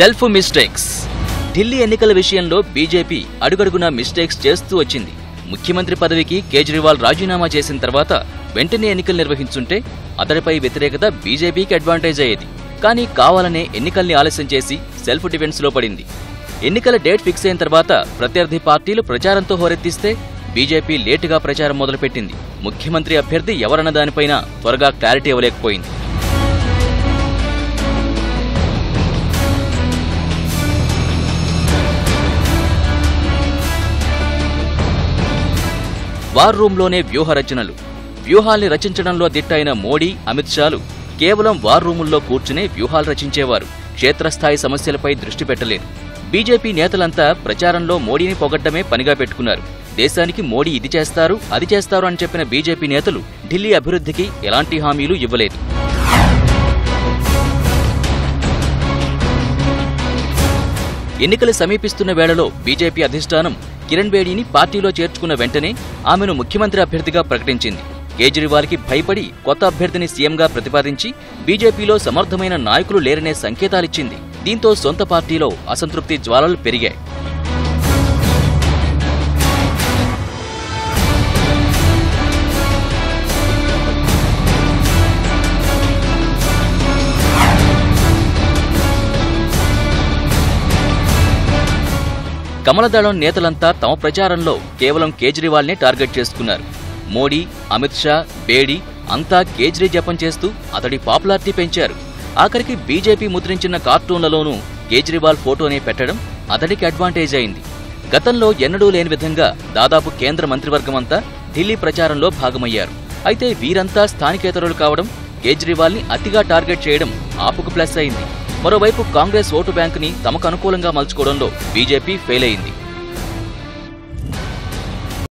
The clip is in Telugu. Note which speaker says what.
Speaker 1: సెల్ఫ్ మిస్టేక్స్ ఢిల్లీ ఎన్నికల విషయంలో బీజేపీ అడుగడుగునా మిస్టేక్స్ చేస్తూ వచ్చింది ముఖ్యమంత్రి పదవికి కేజ్రీవాల్ రాజీనామా చేసిన తర్వాత వెంటనే ఎన్నికలు నిర్వహించుంటే అతడిపై వ్యతిరేకత బీజేపీకి అడ్వాంటేజ్ అయ్యేది కానీ కావాలనే ఎన్నికల్ని ఆలస్యం చేసి సెల్ఫ్ డిఫెన్స్లో పడింది ఎన్నికల డేట్ ఫిక్స్ అయిన తర్వాత ప్రత్యర్థి పార్టీలు ప్రచారంతో హోరెత్తిస్తే బీజేపీ లేటుగా ప్రచారం మొదలుపెట్టింది ముఖ్యమంత్రి అభ్యర్థి ఎవరన్న దానిపైన త్వరగా క్లారిటీ ఇవ్వలేకపోయింది వార్ రూంలోనే వ్యూహ రచనలు వ్యూహాల్ని రచించడంలో దిట్టైన మోడీ అమిత్ షాలు కేవలం వార్ రూముల్లో కూర్చునే వ్యూహాలు రచించేవారు క్షేత్రస్థాయి సమస్యలపై దృష్టి పెట్టలేరు బీజేపీ నేతలంతా ప్రచారంలో మోడీని పొగడ్డమే పనిగా పెట్టుకున్నారు దేశానికి మోడీ ఇది చేస్తారు అది చేస్తారు అని చెప్పిన బీజేపీ నేతలు ఢిల్లీ అభివృద్ధికి ఎలాంటి హామీలు ఇవ్వలేదు ఎన్నికలు సమీపిస్తున్న వేళలో బీజేపీ అధిష్టానం కిరణ్ బేడీని పార్టీలో చేర్చుకున్న వెంటనే ఆమెను ముఖ్యమంత్రి అభ్యర్థిగా ప్రకటించింది కేజ్రీవాల్కి భయపడి కొత్త అభ్యర్థిని సీఎంగా ప్రతిపాదించి బీజేపీలో సమర్థమైన నాయకులు లేరనే సంకేతాలిచ్చింది దీంతో సొంత పార్టీలో అసంతృప్తి జ్వాలలు పెరిగాయి కమలదళం నేతలంతా తమ ప్రచారంలో కేవలం కేజ్రీవాల్నే టార్గెట్ చేసుకున్నారు మోడీ అమిత్ షా బేడీ అంతా కేజ్రీ జపం చేస్తూ అతడి పాపులారిటీ పెంచారు ఆఖరికి బీజేపీ ముద్రించిన కార్టూన్లలోనూ కేజ్రీవాల్ ఫోటోనే పెట్టడం అతడికి అడ్వాంటేజ్ అయింది గతంలో ఎన్నడూ లేని విధంగా దాదాపు కేంద్ర మంత్రివర్గమంతా ఢిల్లీ ప్రచారంలో భాగమయ్యారు అయితే వీరంతా స్థానికేతరులు కావడం కేజ్రీవాల్ని అతిగా టార్గెట్ చేయడం ఆపుకు ప్లస్ అయింది మరోవైపు కాంగ్రెస్ ఓటు బ్యాంకుని తమకు అనుకూలంగా మలుచుకోవడంలో బీజేపీ ఫెయిల్ అయింది